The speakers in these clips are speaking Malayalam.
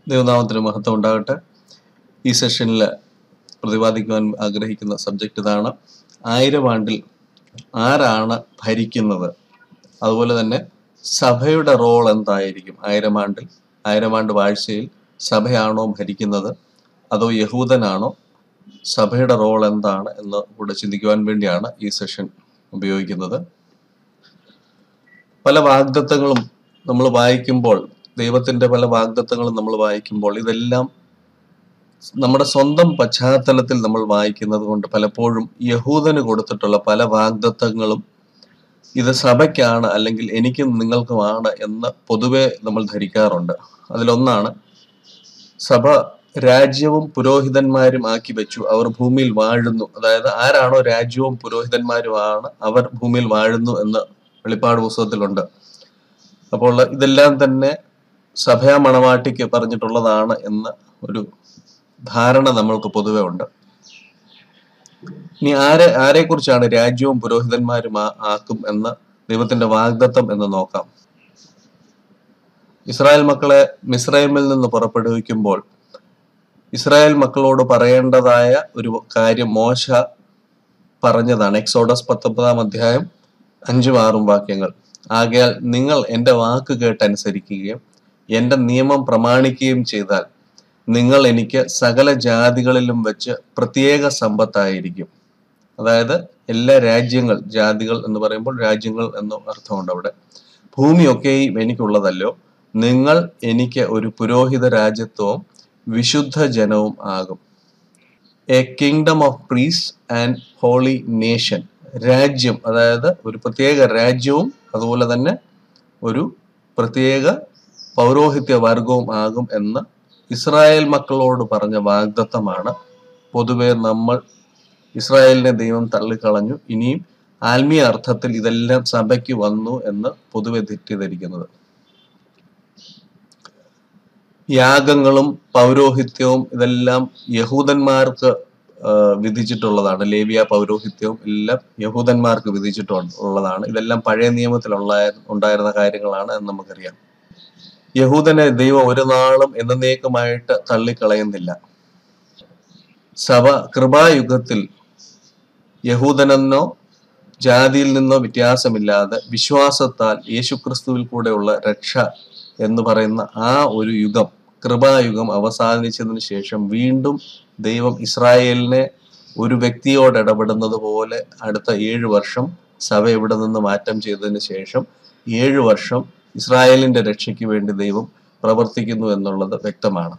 ദൈവനാമത്തിന് മഹത്വം ഉണ്ടാകട്ടെ ഈ സെഷനിൽ പ്രതിപാദിക്കുവാൻ ആഗ്രഹിക്കുന്ന സബ്ജക്റ്റ് ഇതാണ് ആയിരം ആണ്ടിൽ ആരാണ് ഭരിക്കുന്നത് അതുപോലെ തന്നെ സഭയുടെ റോൾ എന്തായിരിക്കും ആയിരം ആണ്ടിൽ ആയിരം ആണ്ട് വാഴ്ചയിൽ സഭയാണോ ഭരിക്കുന്നത് അതോ യഹൂദനാണോ സഭയുടെ റോൾ എന്താണ് എന്ന് കൂടെ ചിന്തിക്കുവാൻ വേണ്ടിയാണ് ഈ സെഷൻ ഉപയോഗിക്കുന്നത് പല വാഗ്ദത്തങ്ങളും നമ്മൾ വായിക്കുമ്പോൾ ദൈവത്തിന്റെ പല വാഗ്ദത്തങ്ങളും നമ്മൾ വായിക്കുമ്പോൾ ഇതെല്ലാം നമ്മുടെ സ്വന്തം പശ്ചാത്തലത്തിൽ നമ്മൾ വായിക്കുന്നത് കൊണ്ട് പലപ്പോഴും യഹൂദന് കൊടുത്തിട്ടുള്ള പല വാഗ്ദത്തങ്ങളും ഇത് സഭയ്ക്കാണ് അല്ലെങ്കിൽ എനിക്കും നിങ്ങൾക്കുമാണ് എന്ന് പൊതുവെ നമ്മൾ ധരിക്കാറുണ്ട് അതിലൊന്നാണ് സഭ രാജ്യവും പുരോഹിതന്മാരും ആക്കി വെച്ചു അവർ ഭൂമിയിൽ വാഴുന്നു അതായത് ആരാണോ രാജ്യവും പുരോഹിതന്മാരുമാണ് അവർ ഭൂമിയിൽ വാഴുന്നു എന്ന് വെളിപ്പാട് പുസ്തകത്തിലുണ്ട് അപ്പോൾ ഇതെല്ലാം തന്നെ സഭയാ മണവാട്ടിക്ക് പറഞ്ഞിട്ടുള്ളതാണ് എന്ന ഒരു ധാരണ നമ്മൾക്ക് പൊതുവെ ഉണ്ട് ഇനി ആരെ ആരെ കുറിച്ചാണ് രാജ്യവും പുരോഹിതന്മാരും ആ- ആക്കും എന്ന ദൈവത്തിന്റെ വാഗ്ദത്തം എന്ന് നോക്കാം ഇസ്രായേൽ മക്കളെ മിസ്രൈമിൽ നിന്ന് പുറപ്പെടുവിക്കുമ്പോൾ ഇസ്രായേൽ മക്കളോട് പറയേണ്ടതായ ഒരു കാര്യം മോശ പറഞ്ഞതാണ് എക്സോഡസ് പത്തൊമ്പതാം അധ്യായം അഞ്ചും ആറും വാക്യങ്ങൾ ആകയാൽ നിങ്ങൾ എൻ്റെ വാക്ക് കേട്ടനുസരിക്കുകയും എൻ്റെ നിയമം പ്രമാണിക്കുകയും ചെയ്താൽ നിങ്ങൾ എനിക്ക് സകല ജാതികളിലും വെച്ച് പ്രത്യേക സമ്പത്തായിരിക്കും അതായത് എല്ലാ രാജ്യങ്ങൾ ജാതികൾ എന്ന് പറയുമ്പോൾ രാജ്യങ്ങൾ എന്ന അർത്ഥമുണ്ട് അവിടെ ഭൂമിയൊക്കെയും എനിക്കുള്ളതല്ലോ നിങ്ങൾ എനിക്ക് ഒരു പുരോഹിത രാജ്യത്വവും വിശുദ്ധ ജനവും ആകും a kingdom of priest and holy nation രാജ്യം അതായത് ഒരു പ്രത്യേക രാജ്യവും അതുപോലെ തന്നെ ഒരു പ്രത്യേക പൗരോഹിത്യ വർഗവും ആകും എന്ന് ഇസ്രായേൽ മക്കളോട് പറഞ്ഞ വാഗ്ദത്തമാണ് പൊതുവെ നമ്മൾ ഇസ്രായേലിനെ ദൈവം തള്ളിക്കളഞ്ഞു ഇനിയും ആത്മീയ അർത്ഥത്തിൽ ഇതെല്ലാം സഭയ്ക്ക് വന്നു എന്ന് പൊതുവെ തെറ്റിദ്ധരിക്കുന്നത് യാഗങ്ങളും പൗരോഹിത്യവും ഇതെല്ലാം യഹൂദന്മാർക്ക് ആ, വിധിച്ചിട്ടുള്ളതാണ് ലേവിയ പൗരോഹിത്യവും എല്ലാം യഹൂദന്മാർക്ക് വിധിച്ചിട്ടുള്ളതാണ് ഇതെല്ലാം പഴയ നിയമത്തിലുള്ള ഉണ്ടായിരുന്ന കാര്യങ്ങളാണ് എന്ന് നമുക്കറിയാം യഹൂദനെ ദൈവം ഒരു നാളും എന്നേക്കുമായിട്ട് തള്ളിക്കളയുന്നില്ല സഭ കൃപായുഗത്തിൽ യഹൂദനെന്നോ ജാതിയിൽ നിന്നോ വ്യത്യാസമില്ലാതെ വിശ്വാസത്താൽ യേശുക്രിസ്തുവിൽ കൂടെയുള്ള രക്ഷ എന്ന് പറയുന്ന ആ ഒരു യുഗം കൃപായുഗം അവസാനിച്ചതിന് ശേഷം വീണ്ടും ദൈവം ഇസ്രായേലിനെ ഒരു വ്യക്തിയോട് ഇടപെടുന്നത് പോലെ അടുത്ത ഏഴ് വർഷം സഭ ഇവിടെ നിന്ന് മാറ്റം ചെയ്തതിന് ശേഷം ഏഴ് വർഷം ഇസ്രായേലിന്റെ രക്ഷയ്ക്ക് വേണ്ടി ദൈവം പ്രവർത്തിക്കുന്നു എന്നുള്ളത് വ്യക്തമാണ്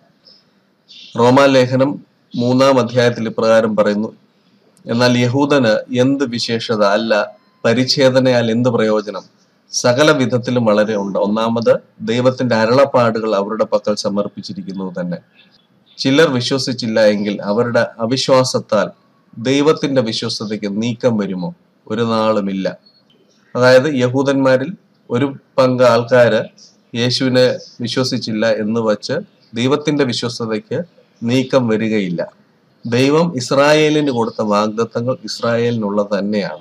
റോമാലേഖനം മൂന്നാം അധ്യായത്തിൽ ഇപ്രകാരം പറയുന്നു എന്നാൽ യഹൂദന് എന്ത് വിശേഷത അല്ല പരിച്ഛേദനയാൽ എന്ത് പ്രയോജനം സകല വിധത്തിലും വളരെ ഉണ്ട് ഒന്നാമത് ദൈവത്തിന്റെ അരുളപ്പാടുകൾ അവരുടെ പക്കൽ സമർപ്പിച്ചിരിക്കുന്നു തന്നെ ചിലർ വിശ്വസിച്ചില്ല എങ്കിൽ അവരുടെ അവിശ്വാസത്താൽ ദൈവത്തിന്റെ വിശ്വസതയ്ക്ക് നീക്കം വരുമോ ഒരു നാളുമില്ല അതായത് യഹൂദന്മാരിൽ ഒരു പങ്ക് ആൾക്കാര് യേശുവിനെ വിശ്വസിച്ചില്ല എന്ന് വച്ച് ദൈവത്തിന്റെ വിശ്വസതയ്ക്ക് നീക്കം വരികയില്ല ദൈവം ഇസ്രായേലിന് കൊടുത്ത വാഗ്ദത്തങ്ങൾ ഇസ്രായേലിനുള്ളത് തന്നെയാണ്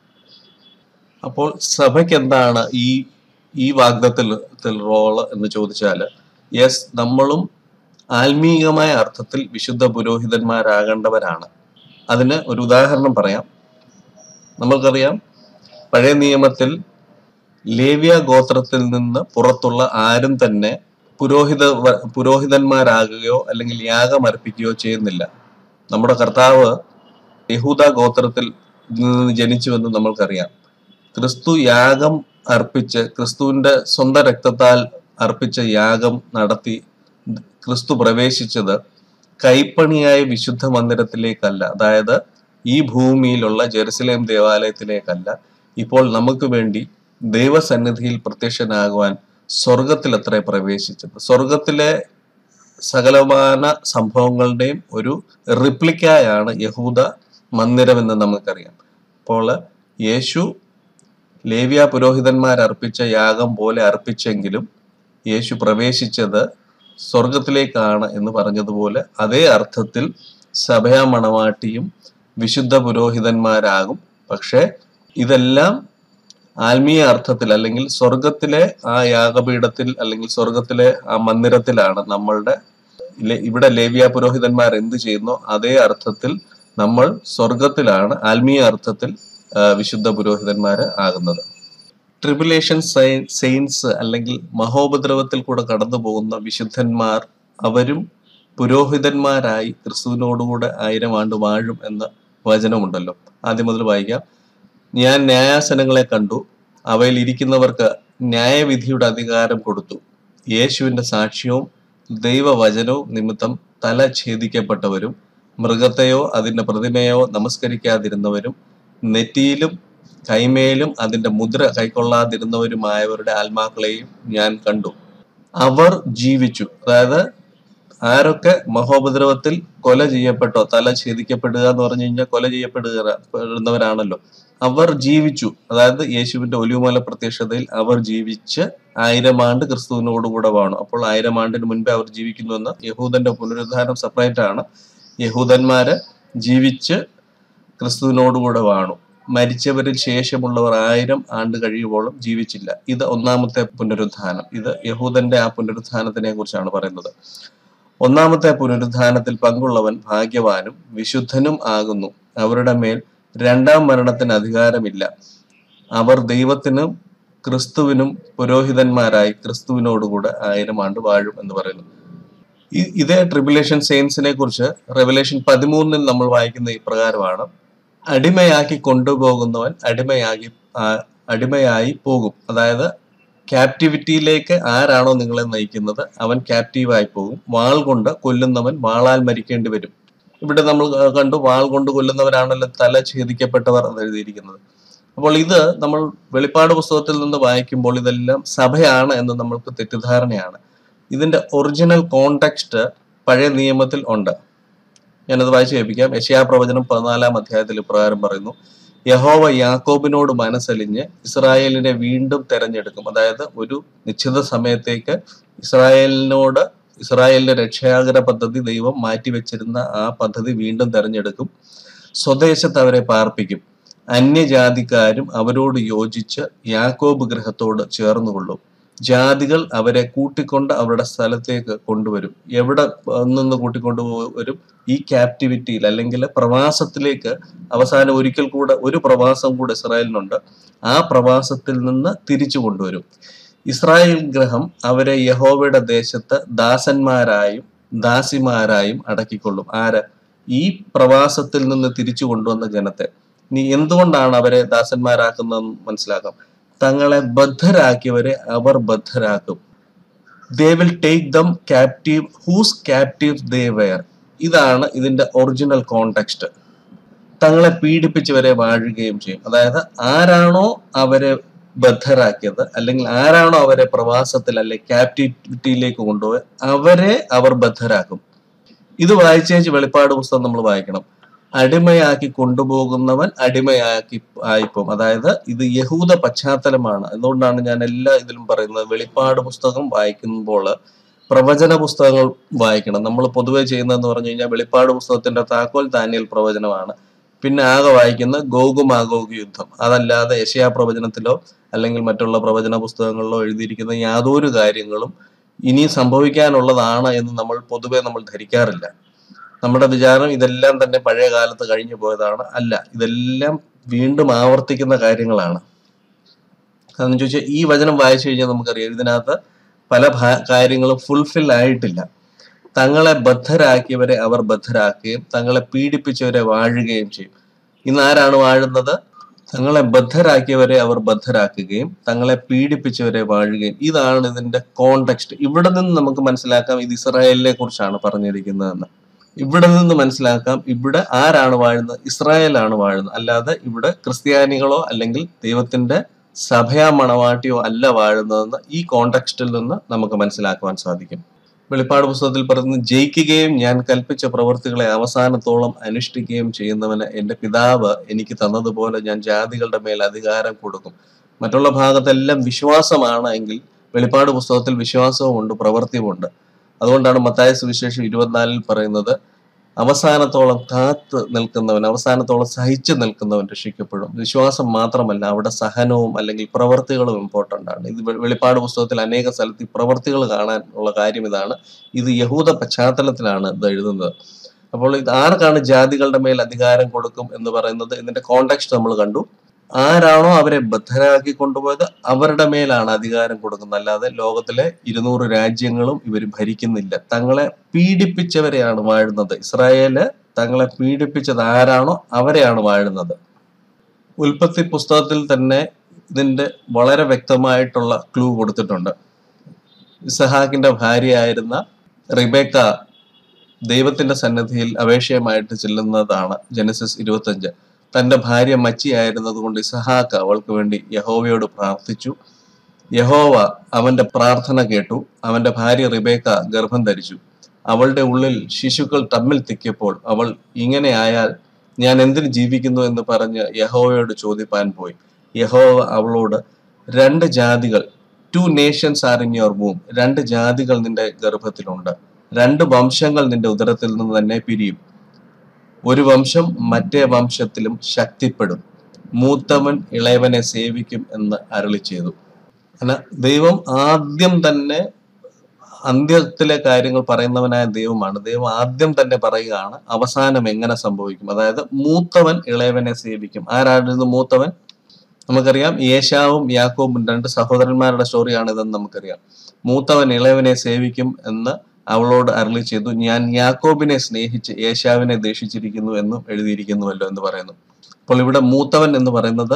അപ്പോൾ സഭയ്ക്ക് എന്താണ് ഈ ഈ വാഗ്ദത്തിൽ റോള് എന്ന് ചോദിച്ചാൽ യെസ് നമ്മളും ആത്മീയമായ അർത്ഥത്തിൽ വിശുദ്ധ പുരോഹിതന്മാരാകേണ്ടവരാണ് അതിന് ഒരു ഉദാഹരണം പറയാം നമ്മൾക്കറിയാം പഴയ നിയമത്തിൽ ലേവ്യ ഗോത്രത്തിൽ നിന്ന് പുറത്തുള്ള ആരും തന്നെ പുരോഹിത വ- പുരോഹിതന്മാരാകുകയോ അല്ലെങ്കിൽ യാഗം അർപ്പിക്കുകയോ ചെയ്യുന്നില്ല നമ്മുടെ കർത്താവ് യഹൂദ ഗോത്രത്തിൽ നിന്ന് ജനിച്ചുവെന്ന് നമ്മൾക്കറിയാം ക്രിസ്തു യാഗം അർപ്പിച്ച് ക്രിസ്തുവിന്റെ സ്വന്തം രക്തത്താൽ അർപ്പിച്ച യാഗം നടത്തി ക്രിസ്തു പ്രവേശിച്ചത് കൈപ്പണിയായ വിശുദ്ധ മന്ദിരത്തിലേക്കല്ല അതായത് ഈ ഭൂമിയിലുള്ള ജെറുസലേം ദേവാലയത്തിലേക്കല്ല ഇപ്പോൾ നമുക്ക് വേണ്ടി ദൈവസന്നിധിയിൽ പ്രത്യക്ഷനാകുവാൻ സ്വർഗത്തിലത്രേ പ്രവേശിച്ചത് സ്വർഗത്തിലെ സകലമാന സംഭവങ്ങളുടെയും ഒരു റിപ്ലിക്കായാണ് യഹൂദ മന്ദിരം എന്ന് നമുക്കറിയാം അപ്പോൾ യേശു ലേവ്യ പുരോഹിതന്മാർ അർപ്പിച്ച യാഗം പോലെ അർപ്പിച്ചെങ്കിലും യേശു പ്രവേശിച്ചത് സ്വർഗത്തിലേക്കാണ് എന്ന് പറഞ്ഞതുപോലെ അതേ അർത്ഥത്തിൽ സഭയാ മണവാട്ടിയും വിശുദ്ധ പുരോഹിതന്മാരാകും പക്ഷേ ഇതെല്ലാം ആത്മീയ അർത്ഥത്തിൽ അല്ലെങ്കിൽ സ്വർഗത്തിലെ ആ യാഗപീഠത്തിൽ അല്ലെങ്കിൽ സ്വർഗത്തിലെ ആ മന്ദിരത്തിലാണ് നമ്മളുടെ ലെ- ഇവിടെ ലേവ്യ പുരോഹിതന്മാർ എന്ത് ചെയ്യുന്നോ അതേ അർത്ഥത്തിൽ നമ്മൾ സ്വർഗത്തിലാണ് ആത്മീയ അർത്ഥത്തിൽ ആ, വിശുദ്ധ പുരോഹിതന്മാര് ആകുന്നത് ട്രിബുലേഷൻ സെയിൻസ് അല്ലെങ്കിൽ മഹോപദ്രവത്തിൽ കൂടെ കടന്നു പോകുന്ന വിശുദ്ധന്മാർ അവരും പുരോഹിതന്മാരായി ക്രിസ്തുവിനോടുകൂടെ ആയിരം ആണ്ട് വാഴും എന്ന വചനമുണ്ടല്ലോ ആദ്യം മുതൽ വായിക്കാം ഞാൻ ന്യായാസനങ്ങളെ കണ്ടു അവയിൽ ഇരിക്കുന്നവർക്ക് ന്യായവിധിയുടെ അധികാരം കൊടുത്തു യേശുവിന്റെ സാക്ഷ്യവും ദൈവവചനവും നിമിത്തം തല ഛേദിക്കപ്പെട്ടവരും മൃഗത്തെയോ അതിന്റെ പ്രതിമയോ നമസ്കരിക്കാതിരുന്നവരും നെറ്റിയിലും കൈമേലും അതിന്റെ മുദ്ര കൈക്കൊള്ളാതിരുന്നവരുമായവരുടെ ആത്മാക്കളെയും ഞാൻ കണ്ടു അവർ ജീവിച്ചു അതായത് ആരൊക്കെ മഹോപദ്രവത്തിൽ കൊല ചെയ്യപ്പെട്ടോ തല ഛേദിക്കപ്പെടുക എന്ന് പറഞ്ഞു കഴിഞ്ഞാൽ കൊല ചെയ്യപ്പെടുക പെടുന്നവരാണല്ലോ അവർ ജീവിച്ചു അതായത് യേശുവിന്റെ ഒലിവുമല പ്രത്യക്ഷതയിൽ അവർ ജീവിച്ച് ആയിരം ആണ്ട് ക്രിസ്തുവിനോടുകൂടെ വാണു അപ്പോൾ ആയിരം ആണ്ടിന് മുൻപേ അവർ ജീവിക്കുന്നുവെന്ന് യഹൂദന്റെ പുനരുദ്ധാനം സെപ്പറേറ്റ് ആണ് യഹൂദന്മാര് ജീവിച്ച് ക്രിസ്തുവിനോടുകൂടെ വാണു മരിച്ചവരിൽ ശേഷമുള്ളവർ ആയിരം ആണ്ട് കഴിയുമ്പോഴും ജീവിച്ചില്ല ഇത് ഒന്നാമത്തെ പുനരുദ്ധാനം ഇത് യഹൂദന്റെ ആ പുനരുദ്ധാനത്തിനെ കുറിച്ചാണ് പറയുന്നത് ഒന്നാമത്തെ പുനരുദ്ധാനത്തിൽ പങ്കുള്ളവൻ ഭാഗ്യവാനും വിശുദ്ധനും ആകുന്നു അവരുടെ മേൽ രണ്ടാം മരണത്തിന് അധികാരമില്ല അവർ ദൈവത്തിനും ക്രിസ്തുവിനും പുരോഹിതന്മാരായി ക്രിസ്തുവിനോടുകൂടെ ആയിരം ആണ്ട് വാഴും എന്ന് പറയുന്നു ഇ- ഇതേ ട്രിബുലേഷൻ സെയിൻസിനെ കുറിച്ച് റെവലേഷൻ പതിമൂന്നിൽ നമ്മൾ വായിക്കുന്ന ഇപ്രകാരമാണ് അടിമയാക്കി കൊണ്ടുപോകുന്നവൻ അടിമയാക്കി ആ- അടിമയായി പോകും അതായത് ക്യാപ്റ്റിവിറ്റിയിലേക്ക് ആരാണോ നിങ്ങളെ നയിക്കുന്നത് അവൻ ക്യാപ്റ്റീവായി പോകും വാൾ കൊണ്ട് കൊല്ലുന്നവൻ വാളാൽ മരിക്കേണ്ടി വരും ഇവിടെ നമ്മൾ ആ, കണ്ടു വാൾ കൊണ്ട് കൊല്ലുന്നവരാണല്ലോ തല ഛേദിക്കപ്പെട്ടവർ എന്ന് എഴുതിയിരിക്കുന്നത് അപ്പോൾ ഇത് നമ്മൾ വെളിപ്പാട് പുസ്തകത്തിൽ നിന്ന് വായിക്കുമ്പോൾ ഇതെല്ലാം സഭയാണ് എന്ന് നമ്മൾക്ക് തെറ്റിദ്ധാരണയാണ് ഇതിന്റെ ഒറിജിനൽ കോണ്ടെക്സ്റ്റ് പഴയ നിയമത്തിൽ ഉണ്ട് ഞാനത് വായിച്ചു കേൾപ്പിക്കാം യശയാ പ്രവചനം പതിനാലാം അധ്യായത്തിൽ ഇപ്രകാരം പറയുന്നു യഹോവ യാക്കോബിനോട് മനസ്സലിഞ്ഞ് ഇസ്രായേലിനെ വീണ്ടും തെരഞ്ഞെടുക്കും അതായത് ഒരു നിശ്ചിത സമയത്തേക്ക് ഇസ്രായേലിനോട് ഇസ്രായേലിന്റെ രക്ഷാകര പദ്ധതി ദൈവം മാറ്റിവെച്ചിരുന്ന ആ പദ്ധതി വീണ്ടും തെരഞ്ഞെടുക്കും സ്വദേശത്ത് അവരെ പാർപ്പിക്കും അന്യജാതിക്കാരും അവരോട് യോജിച്ച് യാക്കോബ് ഗൃഹത്തോട് ചേർന്നുകൊള്ളും ജാതികൾ അവരെ കൂട്ടിക്കൊണ്ട് അവരുടെ സ്ഥലത്തേക്ക് കൊണ്ടുവരും എവിടെ നിന്ന് കൂട്ടിക്കൊണ്ടു വരും ഈ ക്യാപ്റ്റിവിറ്റിയിൽ അല്ലെങ്കിൽ പ്രവാസത്തിലേക്ക് അവസാനം ഒരിക്കൽ കൂടെ ഒരു പ്രവാസം കൂടെ ഇസ്രായേലിനുണ്ട് ആ പ്രവാസത്തിൽ നിന്ന് തിരിച്ചു കൊണ്ടുവരും ഇസ്രായേൽ ഗ്രഹം അവരെ യഹോവയുടെ ദേശത്ത് ദാസന്മാരായും ദാസിമാരായും അടക്കിക്കൊള്ളും ആര് ഈ പ്രവാസത്തിൽ നിന്ന് തിരിച്ചു കൊണ്ടുവന്ന ജനത്തെ ഇനി എന്തുകൊണ്ടാണ് അവരെ ദാസന്മാരാക്കുന്നതെന്ന് മനസ്സിലാക്കാം തങ്ങളെ ബദ്ധരാക്കിയവരെ അവർ ബദ്ധരാക്കും they will take them captive whose captive they were ഇതാണ് ഇതിന്റെ ഒറിജിനൽ കോണ്ടെക്സ്റ്റ് തങ്ങളെ പീഡിപ്പിച്ചവരെ വാഴുകയും ചെയ്യും അതായത് ആരാണോ അവരെ ബദ്ധരാക്കിയത് അല്ലെങ്കിൽ ആരാണോ അവരെ പ്രവാസത്തിൽ അല്ലെങ്കിൽ ക്യാപ്റ്റിവിറ്റിയിലേക്ക് കൊണ്ടുപോയത് അവരെ അവർ ബദ്ധരാക്കും ഇത് വായിച്ചേച്ച് വെളിപ്പാട് പുസ്തകം നമ്മൾ വായിക്കണം അടിമയാക്കി കൊണ്ടുപോകുന്നവൻ അടിമയാക്കി ആയിപ്പോവും അതായത് ഇത് യഹൂദ പശ്ചാത്തലമാണ് അതുകൊണ്ടാണ് ഞാൻ എല്ലാ ഇതിലും പറയുന്നത് വെളിപ്പാട് പുസ്തകം വായിക്കുമ്പോൾ പ്രവചന പുസ്തകങ്ങൾ വായിക്കണം നമ്മൾ പൊതുവെ ചെയ്യുന്നതെന്ന് പറഞ്ഞു കഴിഞ്ഞാൽ വെളിപ്പാട് പുസ്തകത്തിന്റെ താക്കോൽ ദാനിയൽ പ്രവചനമാണ് പിന്നെ ആകെ വായിക്കുന്ന ഗോഗുമാഗോഗ് യുദ്ധം അതല്ലാതെ യശയാ പ്രവചനത്തിലോ അല്ലെങ്കിൽ മറ്റുള്ള പ്രവചന പുസ്തകങ്ങളിലോ എഴുതിയിരിക്കുന്ന യാതൊരു കാര്യങ്ങളും ഇനി സംഭവിക്കാനുള്ളതാണ് എന്ന് നമ്മൾ പൊതുവെ നമ്മൾ ധരിക്കാറില്ല നമ്മുടെ വിചാരം ഇതെല്ലാം തന്നെ പഴയ കാലത്ത് കഴിഞ്ഞു പോയതാണ് അല്ല ഇതെല്ലാം വീണ്ടും ആവർത്തിക്കുന്ന കാര്യങ്ങളാണ് അതെന്ന് ചോദിച്ചാൽ ഈ വചനം വായിച്ചു കഴിഞ്ഞാൽ നമുക്കറിയാം ഇതിനകത്ത് പല ഭാ- കാര്യങ്ങളും ഫുൾഫിൽ ആയിട്ടില്ല തങ്ങളെ ബദ്ധരാക്കിയവരെ അവർ ബദ്ധരാക്കുകയും തങ്ങളെ പീഡിപ്പിച്ചവരെ വാഴുകയും ചെയ്യും ഇന്ന് ആരാണ് വാഴുന്നത് തങ്ങളെ ബദ്ധരാക്കിയവരെ അവർ ബദ്ധരാക്കുകയും തങ്ങളെ പീഡിപ്പിച്ചവരെ വാഴുകയും ഇതാണ് ഇതിന്റെ കോണ്ടെക്സ്റ്റ് ഇവിടെ നിന്ന് നമുക്ക് മനസ്സിലാക്കാം ഇത് ഇസ്രായേലിനെ കുറിച്ചാണ് പറഞ്ഞിരിക്കുന്നതെന്ന് ഇവിടെ നിന്ന് മനസ്സിലാക്കാം ഇവിടെ ആരാണ് വാഴുന്നത് ഇസ്രായേലാണ് വാഴുന്നത് അല്ലാതെ ഇവിടെ ക്രിസ്ത്യാനികളോ അല്ലെങ്കിൽ ദൈവത്തിന്റെ സഭയാ മണവാട്ടിയോ അല്ല വാഴുന്നതെന്ന് ഈ കോണ്ടെക്സ്റ്റിൽ നിന്ന് നമുക്ക് മനസ്സിലാക്കുവാൻ സാധിക്കും വെളിപ്പാട് പുസ്തകത്തിൽ പറയുന്നത് ജയിക്കുകയും ഞാൻ കൽപ്പിച്ച പ്രവൃത്തികളെ അവസാനത്തോളം അനുഷ്ഠിക്കുകയും ചെയ്യുന്നവന് എൻ്റെ പിതാവ് എനിക്ക് തന്നതുപോലെ ഞാൻ ജാതികളുടെ മേൽ അധികാരം കൊടുക്കും മറ്റുള്ള ഭാഗത്തെല്ലാം വിശ്വാസമാണ് എങ്കിൽ വെളിപ്പാട് പുസ്തകത്തിൽ വിശ്വാസവുമുണ്ട് പ്രവൃത്തിയുമുണ്ട് അതുകൊണ്ടാണ് മത്തായ സുവിശേഷം ഇരുപത്തിനാലിൽ പറയുന്നത് അവസാനത്തോളം കാത്ത് നിൽക്കുന്നവൻ അവസാനത്തോളം സഹിച്ചു നിൽക്കുന്നവൻ രക്ഷിക്കപ്പെടും വിശ്വാസം മാത്രമല്ല അവിടെ സഹനവും അല്ലെങ്കിൽ പ്രവർത്തികളും ഇമ്പോർട്ടൻ്റ് ആണ് ഇത് വെ- വെളിപ്പാട് പുസ്തകത്തിൽ അനേക സ്ഥലത്ത് ഈ പ്രവർത്തികൾ കാണാൻ ഉള്ള കാര്യം ഇതാണ് ഇത് യഹൂദ പശ്ചാത്തലത്തിലാണ് ഇത് എഴുതുന്നത് അപ്പോൾ ഇത് ആർക്കാണ് ജാതികളുടെ മേൽ അധികാരം കൊടുക്കും എന്ന് പറയുന്നത് ഇതിന്റെ കോണ്ടെക്സ്റ്റ് നമ്മൾ കണ്ടു ആരാണോ അവരെ ബദ്ധരാക്കി കൊണ്ടുപോയത് അവരുടെ മേലാണ് അധികാരം കൊടുക്കുന്നത് അല്ലാതെ ലോകത്തിലെ ഇരുന്നൂറ് രാജ്യങ്ങളും ഇവർ ഭരിക്കുന്നില്ല തങ്ങളെ പീഡിപ്പിച്ചവരെയാണ് വാഴുന്നത് ഇസ്രായേല് തങ്ങളെ പീഡിപ്പിച്ചത് ആരാണോ അവരെയാണ് വാഴുന്നത് ഉൽപ്പത്തി പുസ്തകത്തിൽ തന്നെ ഇതിന്റെ വളരെ വ്യക്തമായിട്ടുള്ള ക്ലൂ കൊടുത്തിട്ടുണ്ട് ഇസഹാക്കിന്റെ ഭാര്യയായിരുന്ന റിബേക്ക ദൈവത്തിന്റെ സന്നിധിയിൽ അപേക്ഷയുമായിട്ട് ചെല്ലുന്നതാണ് ജനസിസ് ഇരുപത്തഞ്ച് തന്റെ ഭാര്യ മച്ചിയായിരുന്നത് കൊണ്ട് ഇസഹാക്ക് അവൾക്ക് വേണ്ടി യഹോവയോട് പ്രാർത്ഥിച്ചു യഹോവ അവന്റെ പ്രാർത്ഥന കേട്ടു അവന്റെ ഭാര്യ റിബേക്ക ഗർഭം ധരിച്ചു അവളുടെ ഉള്ളിൽ ശിശുക്കൾ തമ്മിൽ തിക്കിയപ്പോൾ അവൾ ഇങ്ങനെ ആയാൽ ഞാൻ എന്തിന് ജീവിക്കുന്നു എന്ന് പറഞ്ഞ് യഹോവയോട് ചോദിപ്പാൻ പോയി യഹോവ അവളോട് രണ്ട് ജാതികൾ two nations are in your womb രണ്ട് ജാതികൾ നിന്റെ ഗർഭത്തിലുണ്ട് രണ്ട് വംശങ്ങൾ നിന്റെ ഉദരത്തിൽ നിന്ന് തന്നെ പിരിയും ഒരു വംശം മറ്റേ വംശത്തിലും ശക്തിപ്പെടും മൂത്തവൻ ഇളയവനെ സേവിക്കും എന്ന് അരളി ചെയ്തു അല്ല ദൈവം ആദ്യം തന്നെ അന്ത്യത്തിലെ കാര്യങ്ങൾ പറയുന്നവനായ ദൈവമാണ് ദൈവം ആദ്യം തന്നെ പറയുകയാണ് അവസാനം എങ്ങനെ സംഭവിക്കും അതായത് മൂത്തവൻ ഇളയവനെ സേവിക്കും ആരായിരുന്നു മൂത്തവൻ നമുക്കറിയാം യേശാവും യാക്കോബും രണ്ട് സഹോദരന്മാരുടെ സ്റ്റോറിയാണ് ഇതെന്ന് നമുക്കറിയാം മൂത്തവൻ ഇളയവനെ സേവിക്കും എന്ന് അവളോട് അരളി ചെയ്തു ഞാൻ യാക്കോബിനെ സ്നേഹിച്ച് യേശാവിനെ ദേഷിച്ചിരിക്കുന്നു എന്നും എഴുതിയിരിക്കുന്നുവല്ലോ എന്ന് പറയുന്നു അപ്പോൾ ഇവിടെ മൂത്തവൻ എന്ന് പറയുന്നത്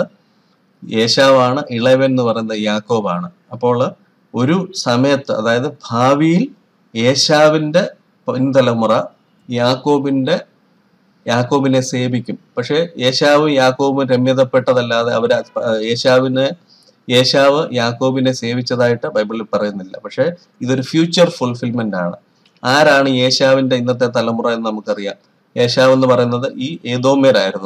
യേശാവാണ് ഇളയവൻ എന്ന് പറയുന്നത് യാക്കോബാണ് അപ്പോൾ ഒരു സമയത്ത് അതായത് ഭാവിയിൽ യേശാവിന്റെ പിൻതലമുറ യാക്കോബിന്റെ യാക്കോബിനെ സേവിക്കും പക്ഷേ യേശാവും യാക്കോബും രമ്യതപ്പെട്ടതല്ലാതെ അവർ യേശാവിനെ യേശാവ് യാക്കോബിനെ സേവിച്ചതായിട്ട് ബൈബിളിൽ പറയുന്നില്ല പക്ഷേ ഇതൊരു ഫ്യൂച്ചർ ഫുൾഫിൽമെന്റ് ആണ് ആരാണ് യേശാവിന്റെ ഇന്നത്തെ തലമുറ എന്ന് നമുക്കറിയാം യേശാവ് എന്ന് പറയുന്നത് ഈ ഏതോമ്യരായിരുന്നു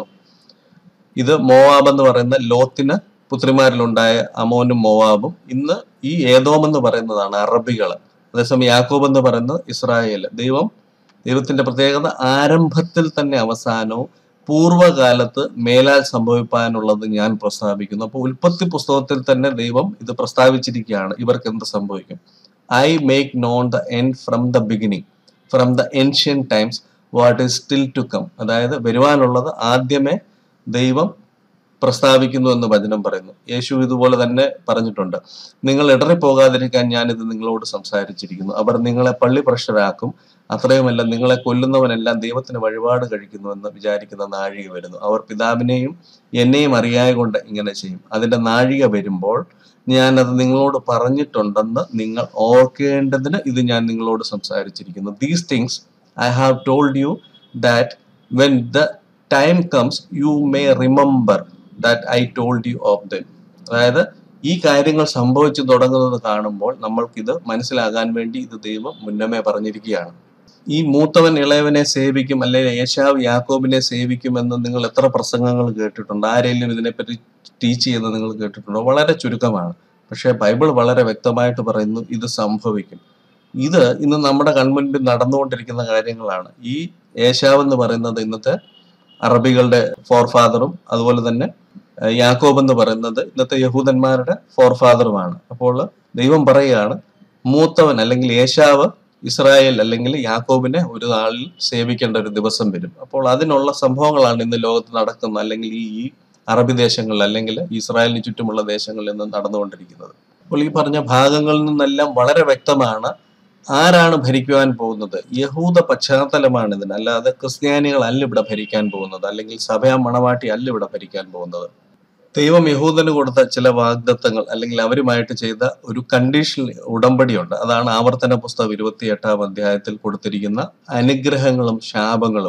ഇത് മോവാബ് എന്ന് പറയുന്ന ലോത്തിന് പുത്രിമാരിലുണ്ടായ അമോനും മോവാബും ഇന്ന് ഈ ഏതോം എന്ന് പറയുന്നതാണ് അറബികൾ അതേസമയം യാക്കോബ് എന്ന് പറയുന്നത് ഇസ്രായേൽ ദൈവം ദൈവത്തിന്റെ പ്രത്യേകത ആരംഭത്തിൽ തന്നെ അവസാനവും പൂർവ്വകാലത്ത് മേലാൽ സംഭവിപ്പാനുള്ളത് ഞാൻ പ്രസ്താവിക്കുന്നു അപ്പോൾ ഉൽപ്പത്തി പുസ്തകത്തിൽ തന്നെ ദൈവം ഇത് പ്രസ്താവിച്ചിരിക്കുകയാണ് ഇവർക്ക് എന്ത് സംഭവിക്കും I make known the end from the beginning from the ancient times what is still to come അതായത് വരുവാനുള്ളത് ആദ്യമേ ദൈവം പ്രസ്താവിക്കുന്നു എന്ന് വചനം പറയുന്നു യേശു ഇതുപോലെ തന്നെ പറഞ്ഞിട്ടുണ്ട് നിങ്ങൾ ഇടറിപ്പോകാതിരിക്കാൻ ഞാനിത് നിങ്ങളോട് സംസാരിച്ചിരിക്കുന്നു അവർ നിങ്ങളെ പള്ളി ഭ്രഷ്ടരാക്കും അത്രയുമല്ല നിങ്ങളെ കൊല്ലുന്നവനെല്ലാം ദൈവത്തിന് വഴിപാട് കഴിക്കുന്നുവെന്ന് വിചാരിക്കുന്ന നാഴിക വരുന്നു അവർ പിതാവിനെയും എന്നെയും അറിയായ കൊണ്ട് ഇങ്ങനെ ചെയ്യും അതിന്റെ നാഴിക വരുമ്പോൾ ഞാൻ അത് നിങ്ങളോട് പറഞ്ഞിട്ടുണ്ടെന്ന് നിങ്ങൾ ഓർക്കേണ്ടതിന് ഇത് ഞാൻ നിങ്ങളോട് സംസാരിച്ചിരിക്കുന്നു these things I have told you that when the time comes you may remember that I told you of them അതായത് ഈ കാര്യങ്ങൾ സംഭവിച്ചു തുടങ്ങുന്നത് കാണുമ്പോൾ നമ്മൾക്കിത് മനസ്സിലാകാൻ വേണ്ടി ഇത് ദൈവം മുന്നമേ പറഞ്ഞിരിക്കുകയാണ് ഈ മൂത്തവൻ ഇളയവനെ സേവിക്കും അല്ലെങ്കിൽ യേശാവ് യാക്കോബിനെ സേവിക്കുമെന്ന് നിങ്ങൾ എത്ര പ്രസംഗങ്ങൾ കേട്ടിട്ടുണ്ട് ആരെങ്കിലും ഇതിനെപ്പറ്റി ടീച്ച് ചെയ്യുന്നത് നിങ്ങൾ കേട്ടിട്ടുണ്ടോ വളരെ ചുരുക്കമാണ് പക്ഷേ ബൈബിൾ വളരെ വ്യക്തമായിട്ട് പറയുന്നു ഇത് സംഭവിക്കും ഇത് ഇന്ന് നമ്മുടെ കൺമുൻപിൽ നടന്നുകൊണ്ടിരിക്കുന്ന കാര്യങ്ങളാണ് ഈ യേശാവ് എന്ന് പറയുന്നത് ഇന്നത്തെ അറബികളുടെ ഫോർഫാദറും അതുപോലെ തന്നെ ഏഹ്, യാക്കോബ് എന്ന് പറയുന്നത് ഇന്നത്തെ യഹൂദന്മാരുടെ ഫോർഫാദറുമാണ് അപ്പോൾ ദൈവം പറയുകയാണ് മൂത്തവൻ അല്ലെങ്കിൽ യേശാവ് ഇസ്രായേൽ അല്ലെങ്കിൽ യാക്കോബിനെ ഒരു നാളിൽ സേവിക്കേണ്ട ഒരു ദിവസം വരും അപ്പോൾ അതിനുള്ള സംഭവങ്ങളാണ് ഇന്ന് ലോകത്ത് നടക്കുന്നത് അല്ലെങ്കിൽ ഈ ഈ അറബി ദേശങ്ങളിൽ അല്ലെങ്കിൽ ഇസ്രായേലിന് ചുറ്റുമുള്ള ദേശങ്ങളിൽ നിന്ന് നടന്നുകൊണ്ടിരിക്കുന്നത് അപ്പോൾ ഈ പറഞ്ഞ ഭാഗങ്ങളിൽ നിന്നെല്ലാം വളരെ വ്യക്തമാണ് ആരാണ് ഭരിക്കുവാൻ പോകുന്നത് യഹൂദ പശ്ചാത്തലമാണ് ഇതിന് അല്ലാതെ ക്രിസ്ത്യാനികളല്ല ഇവിടെ ഭരിക്കാൻ പോകുന്നത് അല്ലെങ്കിൽ സഭയാ മണവാട്ടി അല്ല ഇവിടെ ഭരിക്കാൻ പോകുന്നത് ദൈവം യഹൂദന് കൊടുത്ത ചില വാഗ്ദത്തങ്ങൾ അല്ലെങ്കിൽ അവരുമായിട്ട് ചെയ്ത ഒരു കണ്ടീഷണൽ ഉടമ്പടിയുണ്ട് അതാണ് ആവർത്തന പുസ്തകം ഇരുപത്തി എട്ടാം അധ്യായത്തിൽ കൊടുത്തിരിക്കുന്ന അനുഗ്രഹങ്ങളും ശാപങ്ങളും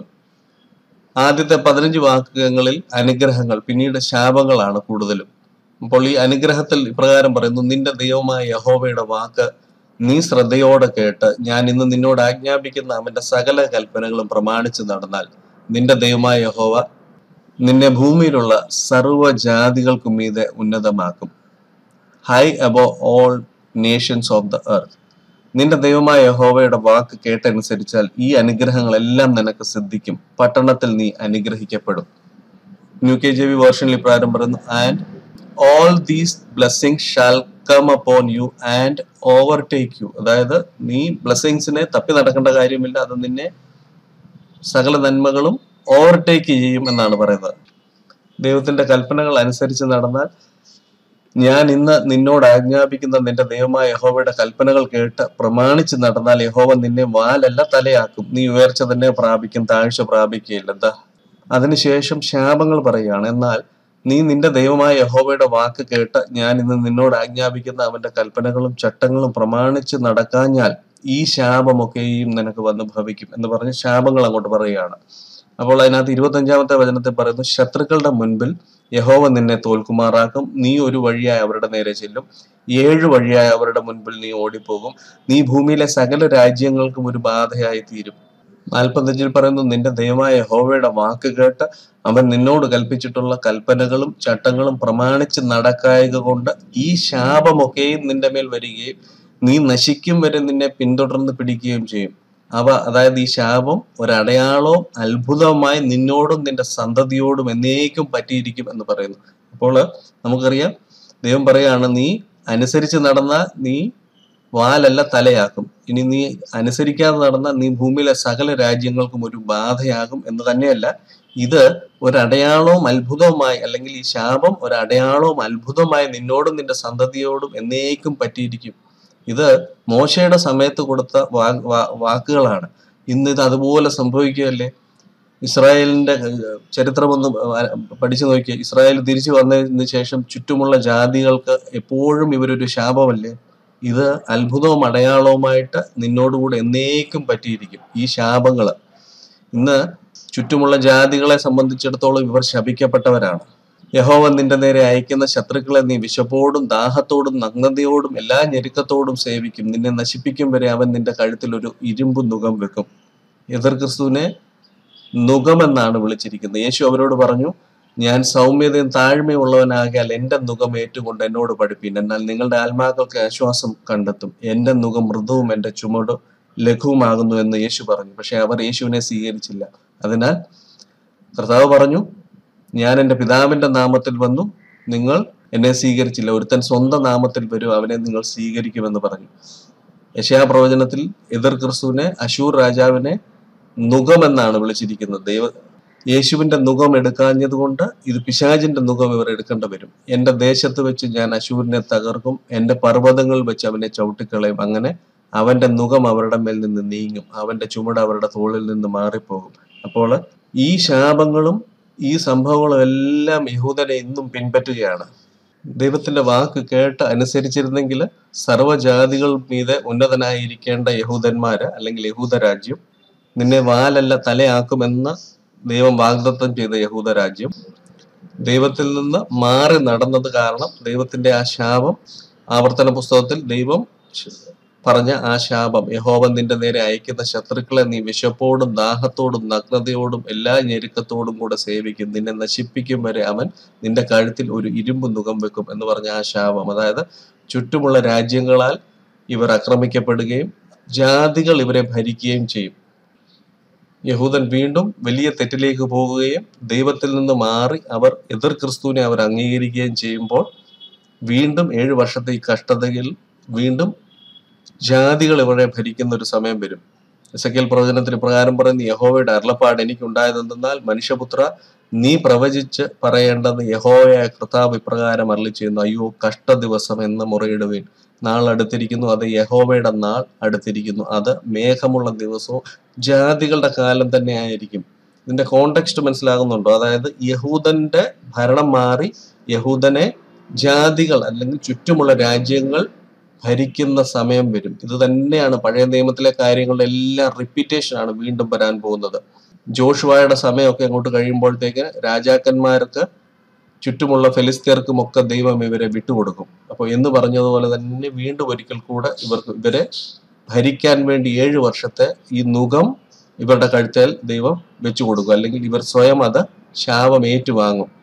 ആദ്യത്തെ പതിനഞ്ച് വാക്യങ്ങളിൽ അനുഗ്രഹങ്ങൾ പിന്നീട് ശാപങ്ങളാണ് കൂടുതലും അപ്പോൾ ഈ അനുഗ്രഹത്തിൽ ഇപ്രകാരം പറയുന്നു നിന്റെ ദൈവമായ യഹോവയുടെ വാക്ക് നീ ശ്രദ്ധയോടെ കേട്ട് ഞാൻ ഇന്ന് നിന്നോട് ആജ്ഞാപിക്കുന്ന അവന്റെ സകല കൽപ്പനകളും പ്രമാണിച്ചു നടന്നാൽ നിന്റെ ദൈവമായ യഹോവ നിന്നെ ഭൂമിയിലുള്ള സർവ്വജാതികൾക്കും മീതെ ഉന്നതമാക്കും high above all nations of the earth നിന്റെ ദൈവമായ യഹോവയുടെ വാക്ക് കേട്ടനുസരിച്ചാൽ ഈ അനുഗ്രഹങ്ങളെല്ലാം നിനക്ക് സിദ്ധിക്കും പട്ടണത്തിൽ നീ അനുഗ്രഹിക്കപ്പെടും ന്യൂ കെ ജെ വി വേർഷനിൽ ഇപ്രകാരം പറയുന്നു and all these blessing shall come upon you and overtake you അതായത് നീ ബ്ലെസ്സിങ്സിനെ തപ്പി നടക്കേണ്ട കാര്യമില്ല അത് നിന്നെ സകല നന്മകളും ഓവർടേക്ക് ചെയ്യും എന്നാണ് പറയുന്നത് ദൈവത്തിന്റെ കൽപ്പനകൾ അനുസരിച്ച് നടന്നാൽ ഞാൻ ഇന്ന് നിന്നോട് ആജ്ഞാപിക്കുന്ന നിന്റെ ദൈവമായ യഹോവയുടെ കൽപ്പനകൾ കേട്ട് പ്രമാണിച്ച് നടന്നാൽ യഹോവ നിന്നെ വാലല്ല തലയാക്കും നീ ഉയർച്ച തന്നെ പ്രാപിക്കും താഴ്ച പ്രാപിക്കുകയില്ല എന്താ അതിനുശേഷം ശാപങ്ങൾ പറയുകയാണ് എന്നാൽ നീ നിന്റെ ദൈവമായ യഹോവയുടെ വാക്ക് കേട്ട് ഞാൻ ഇന്ന് നിന്നോട് ആജ്ഞാപിക്കുന്ന അവന്റെ കൽപ്പനകളും ചട്ടങ്ങളും പ്രമാണിച്ച് നടക്കാഞ്ഞാൽ ഈ ശാപമൊക്കെയും നിനക്ക് വന്ന് ഭവിക്കും എന്ന് പറഞ്ഞ് ശാപങ്ങൾ അങ്ങോട്ട് പറയുകയാണ് അപ്പോൾ അതിനകത്ത് ഇരുപത്തഞ്ചാമത്തെ വചനത്തിൽ പറയുന്നു ശത്രുക്കളുടെ മുൻപിൽ യഹോവ നിന്നെ തോൽക്കുമാറാക്കും നീ ഒരു വഴിയായി അവരുടെ നേരെ ചെല്ലും ഏഴ് വഴിയായി അവരുടെ മുൻപിൽ നീ ഓടിപ്പോകും നീ ഭൂമിയിലെ സകല രാജ്യങ്ങൾക്കും ഒരു ബാധയായി തീരും നാൽപ്പത്തഞ്ചിൽ പറയുന്നു നിന്റെ ദൈവമായ യഹോവയുടെ വാക്ക് കേട്ട് അവൻ നിന്നോട് കൽപ്പിച്ചിട്ടുള്ള കൽപ്പനകളും ചട്ടങ്ങളും പ്രമാണിച്ച് നടക്കായക കൊണ്ട് ഈ ശാപമൊക്കെയും നിന്റെ മേൽ വരികയും നീ നശിക്കും വരെ നിന്നെ പിന്തുടർന്ന് പിടിക്കുകയും ചെയ്യും അവ അതായത് ഈ ശാപം ഒരടയാളവും അത്ഭുതവുമായി നിന്നോടും നിന്റെ സന്തതിയോടും എന്നേക്കും പറ്റിയിരിക്കും എന്ന് പറയുന്നു അപ്പോൾ നമുക്കറിയാം ദൈവം പറയാണ് നീ അനുസരിച്ച് നടന്നാൽ നീ വാലല്ല തലയാക്കും ഇനി നീ അനുസരിക്കാതെ നടന്നാൽ നീ ഭൂമിയിലെ സകല രാജ്യങ്ങൾക്കും ഒരു ബാധയാകും എന്ന് തന്നെയല്ല ഇത് ഒരടയാളവും അത്ഭുതവുമായി അല്ലെങ്കിൽ ഈ ശാപം ഒരടയാളവും അത്ഭുതമായി നിന്നോടും നിന്റെ സന്തതിയോടും എന്നേക്കും പറ്റിയിരിക്കും ഇത് മോശയുടെ സമയത്ത് കൊടുത്ത വാ വാ- വാക്കുകളാണ് ഇന്ന് ഇത് അതുപോലെ സംഭവിക്കുകയല്ലേ ഇസ്രായേലിന്റെ ഏഹ്, ചരിത്രമൊന്ന് വ- പഠിച്ചു നോക്കിയ ഇസ്രായേൽ തിരിച്ചു വന്നതിന് ശേഷം ചുറ്റുമുള്ള ജാതികൾക്ക് എപ്പോഴും ഇവരൊരു ശാപമല്ലേ ഇത് അത്ഭുതവും അടയാളവുമായിട്ട് നിന്നോടുകൂടെ എന്നേക്കും പറ്റിയിരിക്കും ഈ ശാപങ്ങള് ഇന്ന് ചുറ്റുമുള്ള ജാതികളെ സംബന്ധിച്ചിടത്തോളം ഇവർ ശപിക്കപ്പെട്ടവരാണ് യഹോവ നിന്റെ നേരെ അയക്കുന്ന ശത്രുക്കളെ നീ വിശപ്പോടും ദാഹത്തോടും നഗ്നതയോടും എല്ലാ ഞെരുക്കത്തോടും സേവിക്കും നിന്നെ നശിപ്പിക്കും വരെ അവൻ നിന്റെ കഴുത്തിൽ ഒരു ഇരുമ്പ് നുകം വെക്കും എതിർ ക്രിസ്തുവിനെ നുകമെന്നാണ് വിളിച്ചിരിക്കുന്നത് യേശു അവരോട് പറഞ്ഞു ഞാൻ സൗമ്യതയും താഴ്മയുള്ളവനാകിയാൽ എന്റെ നുകം ഏറ്റുകൊണ്ട് എന്നോട് പഠിപ്പിൻ എന്നാൽ നിങ്ങളുടെ ആത്മാക്കൾക്ക് ആശ്വാസം കണ്ടെത്തും എന്റെ നുകം മൃദുവും എന്റെ ചുമട് ലഘുവുമാകുന്നു എന്ന് യേശു പറഞ്ഞു പക്ഷെ അവർ യേശുവിനെ സ്വീകരിച്ചില്ല അതിനാൽ കർത്താവ് പറഞ്ഞു ഞാൻ എൻ്റെ പിതാവിന്റെ നാമത്തിൽ വന്നു നിങ്ങൾ എന്നെ സ്വീകരിച്ചില്ല ഒരുത്തൻ സ്വന്തം നാമത്തിൽ വരും അവനെ നിങ്ങൾ സ്വീകരിക്കുമെന്ന് പറഞ്ഞു യശയാ പ്രവചനത്തിൽ എതിർ ക്രിസ്തുവിനെ അശൂർ രാജാവിനെ നുഖമെന്നാണ് വിളിച്ചിരിക്കുന്നത് ദൈവ യേശുവിന്റെ നുഖം എടുക്കാഞ്ഞത് കൊണ്ട് ഇത് പിശാചിന്റെ നുഖം ഇവർ എടുക്കേണ്ടി വരും എന്റെ ദേശത്ത് വെച്ച് ഞാൻ അശൂരിനെ തകർക്കും എന്റെ പർവ്വതങ്ങളിൽ വെച്ച് അവനെ ചവിട്ടിക്കളയും അങ്ങനെ അവന്റെ നുഖം അവരുടെ മേൽ നിന്ന് നീങ്ങും അവന്റെ ചുമട് അവരുടെ തോളിൽ നിന്ന് മാറിപ്പോകും അപ്പോൾ ഈ ശാപങ്ങളും ഈ സംഭവങ്ങളും എല്ലാം യഹൂദനെ ഇന്നും പിൻപറ്റുകയാണ് ദൈവത്തിന്റെ വാക്ക് കേട്ട് അനുസരിച്ചിരുന്നെങ്കിൽ സർവ്വജാതികൾ മീതെ ഉന്നതനായിരിക്കേണ്ട യഹൂദന്മാര് അല്ലെങ്കിൽ യഹൂദ രാജ്യം നിന്നെ വാലല്ല തലയാക്കുമെന്ന് ദൈവം വാഗ്ദത്തം ചെയ്ത യഹൂദ രാജ്യം ദൈവത്തിൽ നിന്ന് മാറി നടന്നത് കാരണം ദൈവത്തിന്റെ ആ ശാപം ആവർത്തന പുസ്തകത്തിൽ ദൈവം ശ- പറഞ്ഞ ആ ശാപം യഹോവൻ നിന്റെ നേരെ അയക്കുന്ന ശത്രുക്കളെ നീ വിശപ്പോടും ദാഹത്തോടും നഗ്നതയോടും എല്ലാ ഞെരുക്കത്തോടും കൂടെ സേവിക്കും നിന്നെ നശിപ്പിക്കും വരെ അവൻ നിന്റെ കഴുത്തിൽ ഒരു ഇരുമ്പ് നുകം വെക്കും എന്ന് പറഞ്ഞ ആ ശാപം അതായത് ചുറ്റുമുള്ള രാജ്യങ്ങളാൽ ഇവർ ആക്രമിക്കപ്പെടുകയും ജാതികൾ ഇവരെ ഭരിക്കുകയും ചെയ്യും യഹൂദൻ വീണ്ടും വലിയ തെറ്റിലേക്ക് പോകുകയും ദൈവത്തിൽ നിന്ന് മാറി അവർ എതിർ ക്രിസ്തുവിനെ അവർ അംഗീകരിക്കുകയും ചെയ്യുമ്പോൾ വീണ്ടും ഏഴു വർഷത്തെ ഈ കഷ്ടതയിൽ വീണ്ടും ജാതികൾ ഇവരെ ഭരിക്കുന്ന ഒരു സമയം വരും എസക്കേൽ പ്രവചനത്തിന് പ്രകാരം പറയുന്ന യഹോവയുടെ അരുളപ്പാട് എനിക്കുണ്ടായതെന്തെന്നാൽ മനുഷ്യപുത്ര നീ പ്രവചിച്ച് പറയേണ്ടത് യഹോവയായ കർത്താവ് ഇപ്രകാരം അരളി ചെയ്യുന്നു അയ്യോ കഷ്ട ദിവസം എന്ന് മുറയിടുവീൻ നാൾ അടുത്തിരിക്കുന്നു അത് യഹോവയുടെ നാൾ അടുത്തിരിക്കുന്നു അത് മേഘമുള്ള ദിവസവും ജാതികളുടെ കാലം തന്നെ ആയിരിക്കും ഇതിന്റെ കോണ്ടെക്സ്റ്റ് മനസ്സിലാകുന്നുണ്ടോ അതായത് യഹൂദന്റെ ഭരണം മാറി യഹൂദനെ ജാതികൾ അല്ലെങ്കിൽ ചുറ്റുമുള്ള രാജ്യങ്ങൾ ഭരിക്കുന്ന സമയം വരും ഇത് തന്നെയാണ് പഴയ നിയമത്തിലെ കാര്യങ്ങളുടെ എല്ലാം റിപ്പീറ്റേഷൻ ആണ് വീണ്ടും വരാൻ പോകുന്നത് ജോഷുവായുടെ സമയമൊക്കെ അങ്ങോട്ട് കഴിയുമ്പോഴത്തേക്ക് രാജാക്കന്മാർക്ക് ചുറ്റുമുള്ള ഫെലിസ്തീർക്കും ഒക്കെ ദൈവം ഇവരെ വിട്ടുകൊടുക്കും അപ്പോൾ എന്ന് പറഞ്ഞതുപോലെ തന്നെ വീണ്ടും ഒരിക്കൽ കൂടെ ഇവർക്ക് ഇവരെ ഭരിക്കാൻ വേണ്ടി ഏഴ് വർഷത്തെ ഈ നുകം ഇവരുടെ കഴുത്തേൽ ദൈവം വെച്ചു കൊടുക്കും അല്ലെങ്കിൽ ഇവർ സ്വയം അത് ശാപം ഏറ്റുവാങ്ങും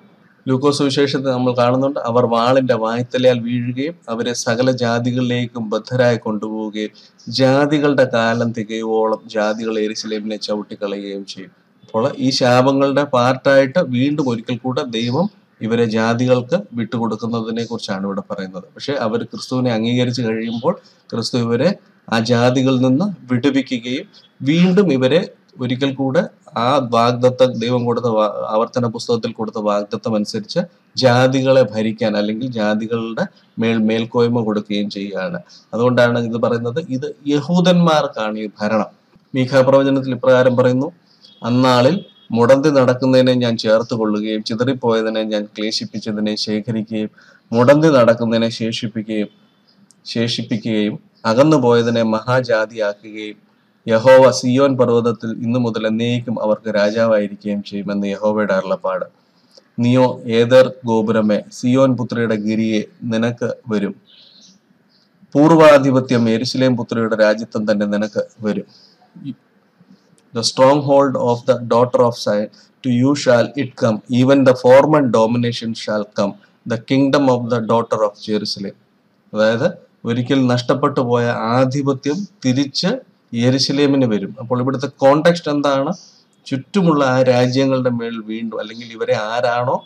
ലൂക്കോസ് വിശേഷത്തിൽ നമ്മൾ കാണുന്നുണ്ട് അവർ വാളിന്റെ വായ്ത്തലയാൽ വീഴുകയും അവരെ സകല ജാതികളിലേക്കും ബദ്ധരായി കൊണ്ടുപോവുകയും ജാതികളുടെ കാലം തികയോളം ജാതികൾ എരിശിലേമിനെ ചവിട്ടിക്കളയുകയും ചെയ്യും അപ്പോൾ ഈ ശാപങ്ങളുടെ പാർട്ടായിട്ട് വീണ്ടും ഒരിക്കൽ കൂടെ ദൈവം ഇവരെ ജാതികൾക്ക് വിട്ടുകൊടുക്കുന്നതിനെ കുറിച്ചാണ് ഇവിടെ പറയുന്നത് പക്ഷെ അവർ ക്രിസ്തുവിനെ അംഗീകരിച്ച് കഴിയുമ്പോൾ ക്രിസ്തു ഇവരെ ആ ജാതികളിൽ നിന്ന് വിടുവിക്കുകയും വീണ്ടും ഇവരെ ഒരിക്കൽ കൂടെ ആ വാഗ്ദത്തം ദൈവം കൊടുത്ത വാ- ആവർത്തന പുസ്തകത്തിൽ കൊടുത്ത വാഗ്ദത്തം അനുസരിച്ച് ജാതികളെ ഭരിക്കാൻ അല്ലെങ്കിൽ ജാതികളുടെ മേൽ മേൽക്കോയ്മ കൊടുക്കുകയും ചെയ്യുകയാണ് അതുകൊണ്ടാണ് ഇത് പറയുന്നത് ഇത് യഹൂദന്മാർക്കാണ് ഈ ഭരണം മീഖാ പ്രവചനത്തിൽ ഇപ്രകാരം പറയുന്നു അന്നാളിൽ മുടന്തി നടക്കുന്നതിനെ ഞാൻ ചേർത്ത് കൊള്ളുകയും ചിതറിപ്പോയതിനെ ഞാൻ ക്ലേശിപ്പിച്ചതിനെ ശേഖരിക്കുകയും മുടന്തി നടക്കുന്നതിനെ ശേഷിപ്പിക്കുകയും ശേഷിപ്പിക്കുകയും അകന്നു പോയതിനെ മഹാജാതിയാക്കുകയും യഹോവ സിയോൻ പർവ്വതത്തിൽ ഇന്നു മുതൽ എന്നേക്കും അവർക്ക് രാജാവായിരിക്കുകയും ചെയ്യുമെന്ന് യഹോവയുടെ അരുളപ്പാട് നീയോ ഏതർ ഗോപുരമേ സിയോൻ പുത്രിയുടെ ഗിരിയെ നിനക്ക് വരും പൂർവാധിപത്യം എരുശലേം പുത്രിയുടെ രാജ്യത്വം തന്നെ നിനക്ക് വരും the stronghold of the daughter of Zion, to you shall it come, even the former domination shall come, the kingdom of the daughter of Jerusalem. അതായത് ഒരിക്കൽ നഷ്ടപ്പെട്ടു പോയ ആധിപത്യം തിരിച്ച് യെരുശലേമിന് വരും അപ്പോൾ ഇവിടുത്തെ കോണ്ടെക്സ്റ്റ് എന്താണ് ചുറ്റുമുള്ള ആ രാജ്യങ്ങളുടെ മേൽ വീണ്ടും അല്ലെങ്കിൽ ഇവരെ ആരാണോ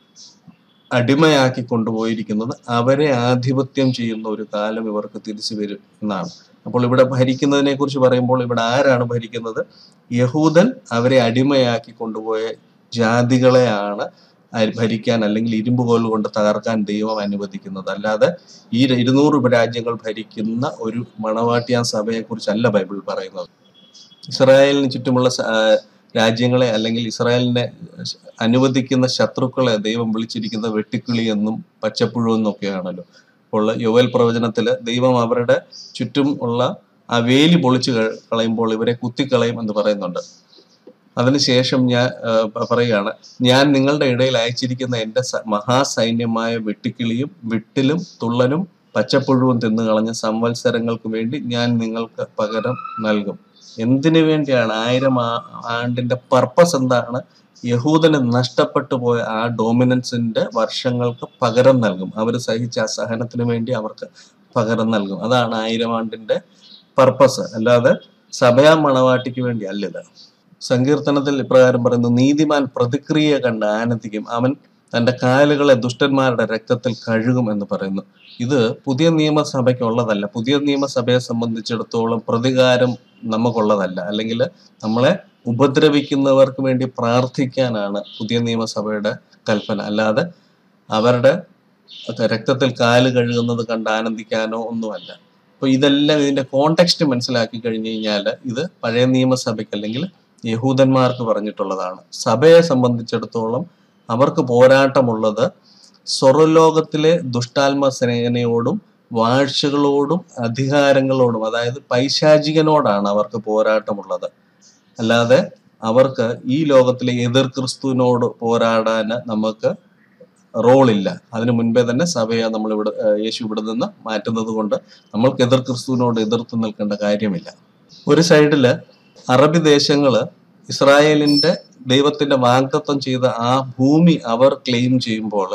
അടിമയാക്കി കൊണ്ടുപോയിരിക്കുന്നത് അവരെ ആധിപത്യം ചെയ്യുന്ന ഒരു കാലം ഇവർക്ക് തിരിച്ചു വരും എന്നാണ് അപ്പോൾ ഇവിടെ ഭരിക്കുന്നതിനെ കുറിച്ച് പറയുമ്പോൾ ഇവിടെ ആരാണ് ഭരിക്കുന്നത് യഹൂദൻ അവരെ അടിമയാക്കി കൊണ്ടുപോയ ജാതികളെയാണ് അരി- ഭരിക്കാൻ അല്ലെങ്കിൽ ഇരുമ്പുകോൽ കൊണ്ട് തകർക്കാൻ ദൈവം അനുവദിക്കുന്നത് അല്ലാതെ ഈ ഇരുന്നൂറ് രാജ്യങ്ങൾ ഭരിക്കുന്ന ഒരു മണവാട്ടിയാൻ സഭയെ കുറിച്ചല്ല ബൈബിൾ പറയുന്നത് ഇസ്രായേലിന് ചുറ്റുമുള്ള സ- ആ, രാജ്യങ്ങളെ അല്ലെങ്കിൽ ഇസ്രായേലിനെ അനുവദിക്കുന്ന ശത്രുക്കളെ ദൈവം വിളിച്ചിരിക്കുന്ന വെട്ടിക്കിളി എന്നും പച്ചപ്പുഴു എന്നും ഒക്കെയാണല്ലോ അപ്പോൾ യോവേൽ പ്രവചനത്തില് ദൈവം അവരുടെ ചുറ്റും ഉള്ള ആ വേലി പൊളിച്ചു ക- കളയുമ്പോൾ ഇവരെ കുത്തിക്കളയും എന്ന് പറയുന്നുണ്ട് അതിനുശേഷം ഞാൻ ആ, പ- പറയുകയാണ് ഞാൻ നിങ്ങളുടെ ഇടയിൽ അയച്ചിരിക്കുന്ന എൻ്റെ സ- മഹാസൈന്യമായ വെട്ടിക്കിളിയും വിട്ടിലും തുള്ളനും പച്ചപ്പുഴുവും തിന്നു കളഞ്ഞ സംവത്സരങ്ങൾക്ക് വേണ്ടി ഞാൻ നിങ്ങൾക്ക് പകരം നൽകും എന്തിനു വേണ്ടിയാണ് ആയിരം ആ- ആണ്ടിന്റെ പർപ്പസ് എന്താണ് യഹൂദന് നഷ്ടപ്പെട്ടു പോയ ആ ഡോമിനൻസിന്റെ വർഷങ്ങൾക്ക് പകരം നൽകും അവർ സഹിച്ച ആ സഹനത്തിന് വേണ്ടി അവർക്ക് പകരം നൽകും അതാണ് ആയിരം ആണ്ടിന്റെ പർപ്പസ് അല്ലാതെ സഭയാ മണവാട്ടിക്ക് വേണ്ടി അല്ല ഇത് സങ്കീർത്തനത്തിൽ ഇപ്രകാരം പറയുന്നു നീതിമാൻ പ്രതിക്രിയ കണ്ട് ആനന്ദിക്കും അവൻ തന്റെ കാലുകളെ ദുഷ്ടന്മാരുടെ രക്തത്തിൽ കഴുകും എന്ന് പറയുന്നു ഇത് പുതിയ നിയമസഭയ്ക്കുള്ളതല്ല പുതിയ നിയമസഭയെ സംബന്ധിച്ചിടത്തോളം പ്രതികാരം നമുക്കുള്ളതല്ല അല്ലെങ്കിൽ നമ്മളെ ഉപദ്രവിക്കുന്നവർക്ക് വേണ്ടി പ്രാർത്ഥിക്കാനാണ് പുതിയ നിയമസഭയുടെ കൽപ്പന അല്ലാതെ അവരുടെ രക്തത്തിൽ കാല് കഴുകുന്നത് കണ്ട് ആനന്ദിക്കാനോ ഒന്നുമല്ല അപ്പൊ ഇതെല്ലാം ഇതിന്റെ കോണ്ടെക്സ്റ്റ് മനസ്സിലാക്കി കഴിഞ്ഞു കഴിഞ്ഞാൽ ഇത് പഴയ നിയമസഭയ്ക്ക് അല്ലെങ്കിൽ യഹൂദന്മാർക്ക് പറഞ്ഞിട്ടുള്ളതാണ് സഭയെ സംബന്ധിച്ചിടത്തോളം അവർക്ക് പോരാട്ടമുള്ളത് സ്വർലോകത്തിലെ ദുഷ്ടാത്മ സേനയോടും വാഴ്ചകളോടും അധികാരങ്ങളോടും അതായത് പൈശാചികനോടാണ് അവർക്ക് പോരാട്ടമുള്ളത് അല്ലാതെ അവർക്ക് ഈ ലോകത്തിലെ എതിർ ക്രിസ്തുവിനോട് പോരാടാൻ നമുക്ക് റോളില്ല അതിനു മുൻപേ തന്നെ സഭയെ നമ്മൾ ഇവിടെ ഏഹ് യേശു ഇവിടെ നിന്ന് മാറ്റുന്നത് കൊണ്ട് നമ്മൾക്ക് എതിർ ക്രിസ്തുവിനോട് എതിർത്ത് നിൽക്കേണ്ട കാര്യമില്ല ഒരു സൈഡില് അറബി ദേശങ്ങള് ഇസ്രായേലിന്റെ ദൈവത്തിന്റെ വാഗ്ദത്വം ചെയ്ത ആ ഭൂമി അവർ ക്ലെയിം ചെയ്യുമ്പോൾ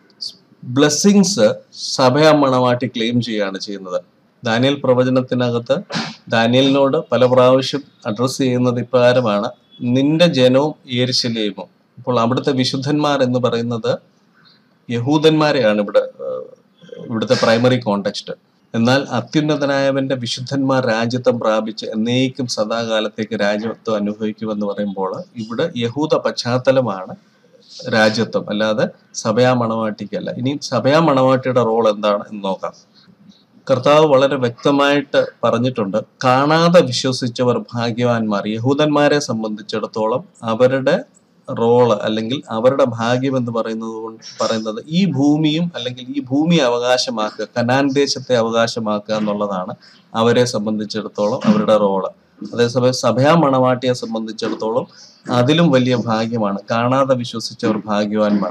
ബ്ലെസ്സിങ്സ് സഭയാ മണവാട്ടി ക്ലെയിം ചെയ്യുകയാണ് ചെയ്യുന്നത് ദാനിയൽ പ്രവചനത്തിനകത്ത് ദാനിയലിനോട് പല പ്രാവശ്യം അഡ്രസ്സ് ചെയ്യുന്നത് ഇപ്രകാരമാണ് നിന്റെ ജനവും യേരുശലേമും അപ്പോൾ അവിടുത്തെ വിശുദ്ധന്മാർ എന്ന് പറയുന്നത് യഹൂദന്മാരെയാണ് ഇവിടെ ഏഹ്, ഇവിടുത്തെ പ്രൈമറി കോണ്ടെക്സ്റ്റ് എന്നാൽ അത്യുന്നതനായവന്റെ വിശുദ്ധന്മാർ രാജ്യത്വം പ്രാപിച്ച് എന്നേക്കും സദാകാലത്തേക്ക് രാജ്യത്വം അനുഭവിക്കുമെന്ന് പറയുമ്പോൾ ഇവിടെ യഹൂദ പശ്ചാത്തലമാണ് രാജ്യത്വം അല്ലാതെ സഭയാ മണവാട്ടിക്കല്ല ഇനി സഭയാ മണവാട്ടിയുടെ റോൾ എന്താണ് എന്ന് നോക്കാം കർത്താവ് വളരെ വ്യക്തമായിട്ട് പറഞ്ഞിട്ടുണ്ട് കാണാതെ വിശ്വസിച്ചവർ ഭാഗ്യവാന്മാർ യഹൂദന്മാരെ സംബന്ധിച്ചിടത്തോളം അവരുടെ റോള് അല്ലെങ്കിൽ അവരുടെ ഭാഗ്യം എന്ന് പറയുന്നത് കൊണ്ട് പറയുന്നത് ഈ ഭൂമിയും അല്ലെങ്കിൽ ഈ ഭൂമി അവകാശമാക്കുക കനാൻ ദേശത്തെ അവകാശമാക്കുക എന്നുള്ളതാണ് അവരെ സംബന്ധിച്ചിടത്തോളം അവരുടെ റോള് അതേസമയം സഭയാ മണവാട്ടിയെ സംബന്ധിച്ചിടത്തോളം അതിലും വലിയ ഭാഗ്യമാണ് കാണാതെ വിശ്വസിച്ചവർ ഭാഗ്യവാന്മാർ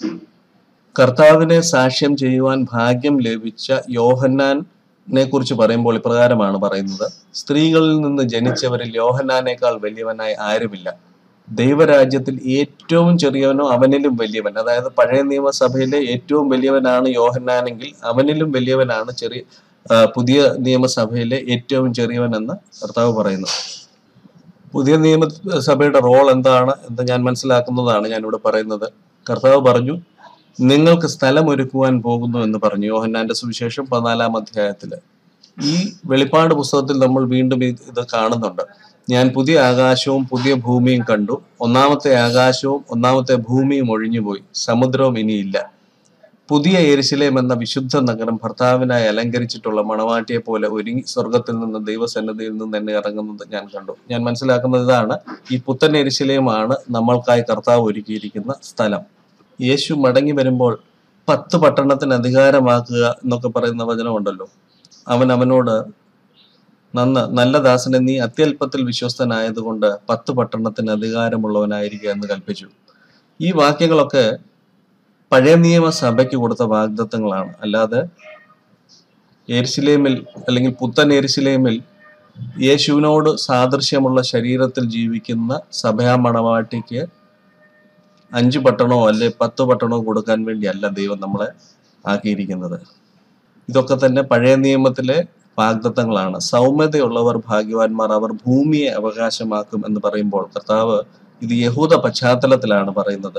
കർത്താവിനെ സാക്ഷ്യം ചെയ്യുവാൻ ഭാഗ്യം ലഭിച്ച യോഹന്നാനെ കുറിച്ച് പറയുമ്പോൾ ഇപ്രകാരമാണ് പറയുന്നത് സ്ത്രീകളിൽ നിന്ന് ജനിച്ചവരിൽ യോഹന്നാനേക്കാൾ വലിയവനായി ആരുമില്ല ദൈവരാജ്യത്തിൽ ഏറ്റവും ചെറിയവനോ അവനിലും വലിയവൻ അതായത് പഴയ നിയമസഭയിലെ ഏറ്റവും വലിയവനാണ് യോഹന്നാനെങ്കിൽ അവനിലും വലിയവനാണ് ചെറിയ ആ, പുതിയ നിയമസഭയിലെ ഏറ്റവും ചെറിയവൻ എന്ന് കർത്താവ് പറയുന്നു പുതിയ നിയമസഭയുടെ റോൾ എന്താണ് എന്ന് ഞാൻ മനസ്സിലാക്കുന്നതാണ് ഞാനിവിടെ പറയുന്നത് കർത്താവ് പറഞ്ഞു നിങ്ങൾക്ക് സ്ഥലം ഒരുക്കുവാൻ പോകുന്നു എന്ന് പറഞ്ഞു യോഹന്നാന്റെ സുവിശേഷം പതിനാലാം അധ്യായത്തില് ഈ വെളിപ്പാട് പുസ്തകത്തിൽ നമ്മൾ വീണ്ടും ഇത് ഇത് കാണുന്നുണ്ട് ഞാൻ പുതിയ ആകാശവും പുതിയ ഭൂമിയും കണ്ടു ഒന്നാമത്തെ ആകാശവും ഒന്നാമത്തെ ഭൂമിയും ഒഴിഞ്ഞുപോയി സമുദ്രവും ഇനിയില്ല പുതിയ എരിശിലേം എന്ന വിശുദ്ധ നഗരം ഭർത്താവിനായി അലങ്കരിച്ചിട്ടുള്ള മണവാട്ടിയെ പോലെ ഒരുങ്ങി സ്വർഗത്തിൽ നിന്ന് ദൈവസന്നിധിയിൽ നിന്ന് തന്നെ ഇറങ്ങുന്നത് ഞാൻ കണ്ടു ഞാൻ മനസ്സിലാക്കുന്നത് ഇതാണ് ഈ പുത്തൻ എരിശിലേമാണ് നമ്മൾക്കായി കർത്താവ് ഒരുക്കിയിരിക്കുന്ന സ്ഥലം യേശു മടങ്ങി വരുമ്പോൾ പത്ത് പട്ടണത്തിന് അധികാരമാക്കുക എന്നൊക്കെ പറയുന്ന വചനമുണ്ടല്ലോ അവൻ അവനോട് നന്ന് നല്ല ദാസനെ നീ അത്യല്പത്തിൽ വിശ്വസ്തനായതുകൊണ്ട് പത്ത് പട്ടണത്തിന് അധികാരമുള്ളവനായിരിക്കുക എന്ന് കൽപ്പിച്ചു ഈ വാക്യങ്ങളൊക്കെ പഴയ നിയമ സഭയ്ക്ക് കൊടുത്ത വാഗ്ദത്തങ്ങളാണ് അല്ലാതെ എരിശിലേമിൽ അല്ലെങ്കിൽ പുത്തൻ എരിശിലേമിൽ യേശുവിനോട് സാദൃശ്യമുള്ള ശരീരത്തിൽ ജീവിക്കുന്ന സഭയാ മണവാട്ടിക്ക് അഞ്ച് പട്ടണമോ അല്ലെ പത്ത് പട്ടണമോ കൊടുക്കാൻ വേണ്ടിയല്ല ദൈവം നമ്മളെ ആക്കിയിരിക്കുന്നത് ഇതൊക്കെ തന്നെ പഴയ നിയമത്തിലെ വാഗ്ദത്തങ്ങളാണ് സൗമ്യതയുള്ളവർ ഭാഗ്യവാന്മാർ അവർ ഭൂമിയെ അവകാശമാക്കും എന്ന് പറയുമ്പോൾ കർത്താവ് ഇത് യഹൂദ പശ്ചാത്തലത്തിലാണ് പറയുന്നത്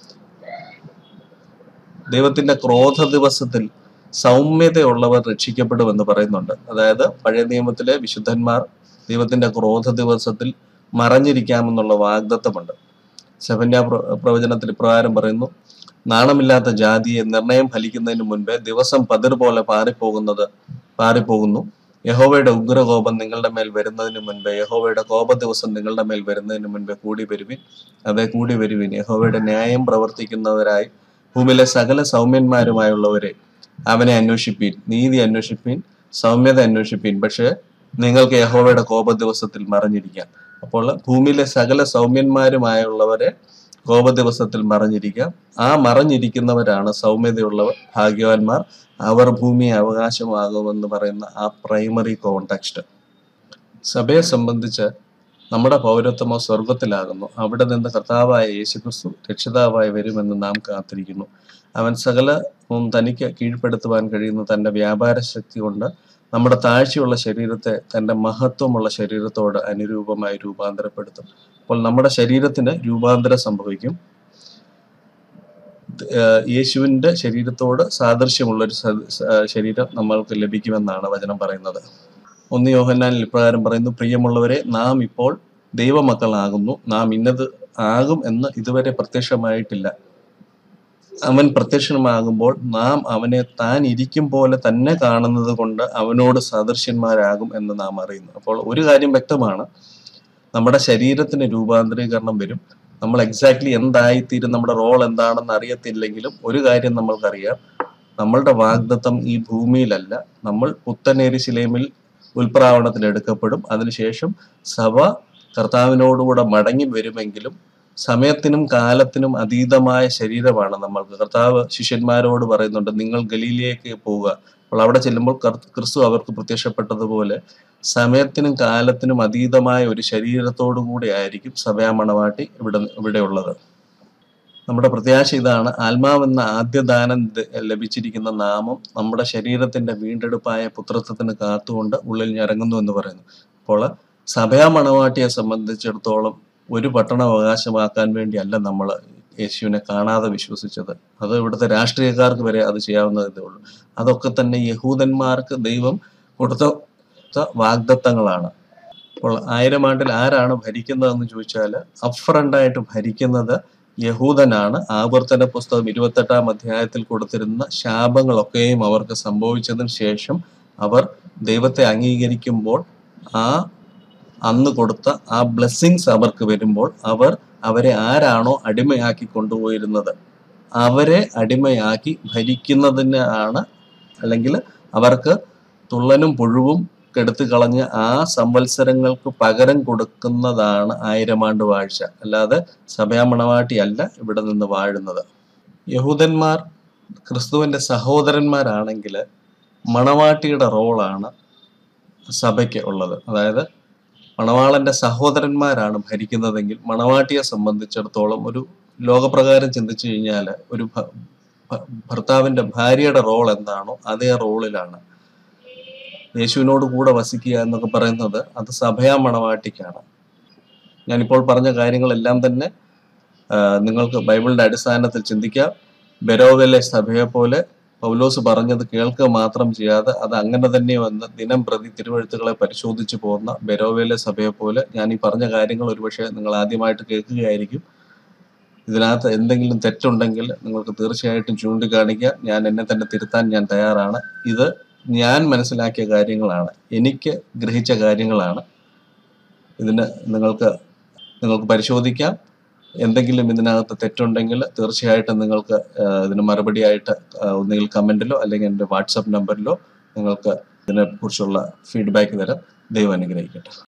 ദൈവത്തിന്റെ ക്രോധ ദിവസത്തിൽ സൗമ്യതയുള്ളവർ രക്ഷിക്കപ്പെടുമെന്ന് പറയുന്നുണ്ട് അതായത് പഴയ നിയമത്തിലെ വിശുദ്ധന്മാർ ദൈവത്തിന്റെ ക്രോധ ദിവസത്തിൽ മറഞ്ഞിരിക്കാമെന്നുള്ള വാഗ്ദത്തമുണ്ട് ശബന്യ പ്രവചനത്തിൽ ഇപ്രകാരം പറയുന്നു നാണമില്ലാത്ത ജാതിയെ നിർണയം ഫലിക്കുന്നതിന് മുൻപേ ദിവസം പതിർ പോലെ പാറിപ്പോകുന്നത് പാറിപ്പോകുന്നു യഹോവയുടെ ഉഗ്രകോപം നിങ്ങളുടെ മേൽ വരുന്നതിന് മുൻപേ യഹോവയുടെ കോപ ദിവസം നിങ്ങളുടെ മേൽ വരുന്നതിന് മുൻപേ കൂടി വരുവിൻ അതെ കൂടി വരുവിൻ യഹോവയുടെ ന്യായം പ്രവർത്തിക്കുന്നവരായി ഭൂമിയിലെ സകല സൗമ്യന്മാരുമായുള്ളവരെ അവനെ അന്വേഷിപ്പീൻ നീതി അന്വേഷിപ്പീൻ സൗമ്യത അന്വേഷിപ്പീൻ പക്ഷേ നിങ്ങൾക്ക് യഹോവയുടെ കോപ ദിവസത്തിൽ മറഞ്ഞിരിക്കാം അപ്പോൾ ഭൂമിയിലെ സകല സൗമ്യന്മാരുമായുള്ളവരെ കോപ ദിവസത്തിൽ മറഞ്ഞിരിക്കാം ആ മറഞ്ഞിരിക്കുന്നവരാണ് സൗമ്യതയുള്ളവർ ഭാഗ്യവാന്മാർ അവർ ഭൂമിയെ അവകാശമാകുമെന്ന് പറയുന്ന ആ പ്രൈമറി കോണ്ടെക്സ്റ്റ് സഭയെ സംബന്ധിച്ച് നമ്മുടെ പൗരത്വമോ സ്വർഗത്തിലാകുന്നു അവിടെ നിന്ന് കർത്താവായ യേശുക്രിസ്തു രക്ഷിതാവായി വരുമെന്ന് നാം കാത്തിരിക്കുന്നു അവൻ സകലവും തനിക്ക് കീഴ്പ്പെടുത്തുവാൻ കഴിയുന്ന തന്റെ വ്യാപാര ശക്തി കൊണ്ട് നമ്മുടെ താഴ്ചയുള്ള ശരീരത്തെ തന്റെ മഹത്വമുള്ള ശരീരത്തോട് അനുരൂപമായി രൂപാന്തരപ്പെടുത്തും അപ്പോൾ നമ്മുടെ ശരീരത്തിന് രൂപാന്തരം സംഭവിക്കും ഏഹ് യേശുവിന്റെ ശരീരത്തോട് സാദൃശ്യമുള്ള ഒരു സ- സ- ശരീരം നമ്മൾക്ക് ലഭിക്കുമെന്നാണ് വചനം പറയുന്നത് ഒന്ന് യോഹന്നാനിൽ ഇപ്രകാരം പറയുന്നു പ്രിയമുള്ളവരെ നാം ഇപ്പോൾ ദൈവമക്കളാകുന്നു നാം ഇന്നത് ആകും എന്ന് ഇതുവരെ പ്രത്യക്ഷമായിട്ടില്ല അവൻ പ്രത്യക്ഷമാകുമ്പോൾ നാം അവനെ താൻ ഇരിക്കും പോലെ തന്നെ കാണുന്നത് കൊണ്ട് അവനോട് സദൃശ്യന്മാരാകും എന്ന് നാം അറിയുന്നു അപ്പോൾ ഒരു കാര്യം വ്യക്തമാണ് നമ്മുടെ ശരീരത്തിന് രൂപാന്തരീകരണം വരും നമ്മൾ എക്സാക്ട്ലി എന്തായിത്തീരും നമ്മുടെ റോൾ എന്താണെന്ന് അറിയത്തില്ലെങ്കിലും ഒരു കാര്യം നമ്മൾക്കറിയാം നമ്മളുടെ വാഗ്ദത്തം ഈ ഭൂമിയിലല്ല നമ്മൾ പുത്തനേരിശിലേമിൽ ഉൽപ്രാവണത്തിൽ എടുക്കപ്പെടും അതിനുശേഷം സഭ കർത്താവിനോടുകൂടെ മടങ്ങി വരുമെങ്കിലും സമയത്തിനും കാലത്തിനും അതീതമായ ശരീരമാണ് നമ്മൾക്ക് കർത്താവ് ശിഷ്യന്മാരോട് പറയുന്നുണ്ട് നിങ്ങൾ ഗലീലിലേക്ക് പോവുക അപ്പോൾ അവിടെ ചെല്ലുമ്പോൾ കർ- ക്രിസ്തു അവർക്ക് പ്രത്യക്ഷപ്പെട്ടതുപോലെ സമയത്തിനും കാലത്തിനും അതീതമായ ഒരു ശരീരത്തോടു കൂടി ആയിരിക്കും സഭയാ മണവാട്ടി ഇവിടെ ഇവിടെ ഉള്ളത് നമ്മുടെ പ്രത്യാശ ഇതാണ് ആത്മാവെന്ന ആദ്യദാനം ദ- ലഭിച്ചിരിക്കുന്ന നാമം നമ്മുടെ ശരീരത്തിന്റെ വീണ്ടെടുപ്പായ പുത്രത്വത്തിന് കാത്തുകൊണ്ട് ഉള്ളിൽ ഞരങ്ങുന്നു എന്ന് പറയുന്നു അപ്പോൾ സഭയാ മണവാട്ടിയെ സംബന്ധിച്ചിടത്തോളം ഒരു പട്ടണം അവകാശമാക്കാൻ വേണ്ടിയല്ല നമ്മൾ യേശുവിനെ കാണാതെ വിശ്വസിച്ചത് അത് ഇവിടുത്തെ രാഷ്ട്രീയക്കാർക്ക് വരെ അത് ചെയ്യാവുന്നതേ ഉള്ളൂ അതൊക്കെ തന്നെ യഹൂദന്മാർക്ക് ദൈവം കൊടുത്ത വാഗ്ദത്തങ്ങളാണ് അപ്പോൾ ആയിരം ആണ്ടിൽ ആരാണ് ഭരിക്കുന്നതെന്ന് ചോദിച്ചാൽ അപ്രണ്ടായിട്ട് ഭരിക്കുന്നത് യഹൂദനാണ് ആവർത്തന പുസ്തകം ഇരുപത്തെട്ടാം അധ്യായത്തിൽ കൊടുത്തിരുന്ന ശാപങ്ങളൊക്കെയും അവർക്ക് സംഭവിച്ചതിന് ശേഷം അവർ ദൈവത്തെ അംഗീകരിക്കുമ്പോൾ ആ അന്ന് കൊടുത്ത ആ ബ്ലെസ്സിങ്സ് അവർക്ക് വരുമ്പോൾ അവർ അവരെ ആരാണോ അടിമയാക്കി കൊണ്ടുപോയിരുന്നത് അവരെ അടിമയാക്കി ഭരിക്കുന്നതിന് ആണ് അല്ലെങ്കിൽ അവർക്ക് തുള്ളനും പുഴുവും കെടുത്തു കളഞ്ഞ് ആ സംവത്സരങ്ങൾക്ക് പകരം കൊടുക്കുന്നതാണ് ആയിരമാണ്ട് വാഴ്ച അല്ലാതെ സഭയാ മണവാട്ടി അല്ല ഇവിടെ നിന്ന് വാഴുന്നത് യഹൂദന്മാർ ക്രിസ്തുവിന്റെ സഹോദരന്മാരാണെങ്കിൽ മണവാട്ടിയുടെ റോളാണ് സഭയ്ക്ക് ഉള്ളത് അതായത് മണവാളന്റെ സഹോദരന്മാരാണ് ഭരിക്കുന്നതെങ്കിൽ മണവാട്ടിയെ സംബന്ധിച്ചിടത്തോളം ഒരു ലോകപ്രകാരം ചിന്തിച്ചു കഴിഞ്ഞാൽ ഒരു ഭ- ഭ- ഭർത്താവിന്റെ ഭാര്യയുടെ റോൾ എന്താണോ അതേ റോളിലാണ് യേശുവിനോട് കൂടെ വസിക്കുക എന്നൊക്കെ പറയുന്നത് അത് സഭയാ മണവാട്ടിക്കാണ് ഞാനിപ്പോൾ പറഞ്ഞ കാര്യങ്ങളെല്ലാം തന്നെ ആ, നിങ്ങൾക്ക് ബൈബിളിന്റെ അടിസ്ഥാനത്തിൽ ചിന്തിക്കാം ബെരോവെലെ സഭയെ പോലെ പൗലോസ് പറഞ്ഞത് കേൾക്കുക മാത്രം ചെയ്യാതെ അത് അങ്ങനെ തന്നെ വന്ന് ദിനം പ്രതി തിരുവഴുത്തുകളെ പരിശോധിച്ചു പോകുന്ന ബെരോവെലെ സഭയെ പോലെ ഞാൻ ഈ പറഞ്ഞ കാര്യങ്ങൾ ഒരുപക്ഷെ നിങ്ങൾ ആദ്യമായിട്ട് കേൾക്കുകയായിരിക്കും ഇതിനകത്ത് എന്തെങ്കിലും തെറ്റുണ്ടെങ്കിൽ നിങ്ങൾക്ക് തീർച്ചയായിട്ടും ചൂണ്ടിക്കാണിക്കുക ഞാൻ എന്നെ തന്നെ തിരുത്താൻ ഞാൻ തയ്യാറാണ് ഇത് ഞാൻ മനസ്സിലാക്കിയ കാര്യങ്ങളാണ് എനിക്ക് ഗ്രഹിച്ച കാര്യങ്ങളാണ് ഇതിന് നിങ്ങൾക്ക് നിങ്ങൾക്ക് പരിശോധിക്കാം എന്തെങ്കിലും ഇതിനകത്ത് തെറ്റുണ്ടെങ്കിൽ തീർച്ചയായിട്ടും നിങ്ങൾക്ക് ആ, ഇതിന് മറുപടിയായിട്ട് ആ, ഒന്നുകിൽ കമന്റിലോ അല്ലെങ്കിൽ എൻ്റെ വാട്സപ്പ് നമ്പറിലോ നിങ്ങൾക്ക് ഇതിനെക്കുറിച്ചുള്ള ഫീഡ്ബാക്ക് തരാം ദൈവം അനുഗ്രഹിക്കട്ടെ